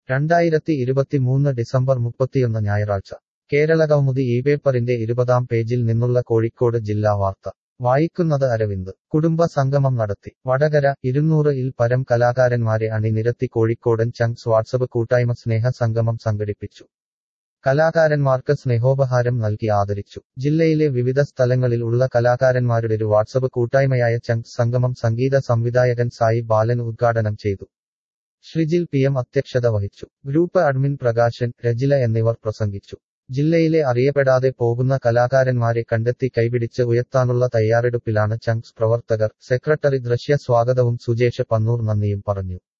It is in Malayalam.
രണ്ടായിരത്തി ഇരുപത്തിമൂന്ന് ഡിസംബർ മുപ്പത്തിയൊന്ന് ഞായറാഴ്ച കേരളകൗമുദി ഈ പേപ്പറിന്റെ ഇരുപതാം പേജിൽ നിന്നുള്ള കോഴിക്കോട് ജില്ലാ വാർത്ത വായിക്കുന്നത് അരവിന്ദ് കുടുംബ സംഗമം നടത്തി വടകര ഇരുന്നൂറ് ഇൽ പരം കലാകാരന്മാരെ അണിനിരത്തി കോഴിക്കോടൻ ചങ്സ് വാട്സപ്പ് കൂട്ടായ്മ സ്നേഹ സംഗമം സംഘടിപ്പിച്ചു കലാകാരന്മാർക്ക് സ്നേഹോപഹാരം നൽകി ആദരിച്ചു ജില്ലയിലെ വിവിധ സ്ഥലങ്ങളിൽ ഉള്ള കലാകാരന്മാരുടെ ഒരു വാട്സപ്പ് കൂട്ടായ്മയായ ചങ്സ് സംഗമം സംഗീത സംവിധായകൻ സായി ബാലൻ ഉദ്ഘാടനം ചെയ്തു ശ്രീജിൽ പി എം അധ്യക്ഷത വഹിച്ചു ഗ്രൂപ്പ് അഡ്മിൻ പ്രകാശൻ രജില എന്നിവർ പ്രസംഗിച്ചു ജില്ലയിലെ അറിയപ്പെടാതെ പോകുന്ന കലാകാരന്മാരെ കണ്ടെത്തി കൈപിടിച്ച് ഉയർത്താനുള്ള തയ്യാറെടുപ്പിലാണ് ചങ്സ് പ്രവർത്തകർ സെക്രട്ടറി ദൃശ്യ സ്വാഗതവും സുജേഷ് പന്നൂർ നന്ദിയും പറഞ്ഞു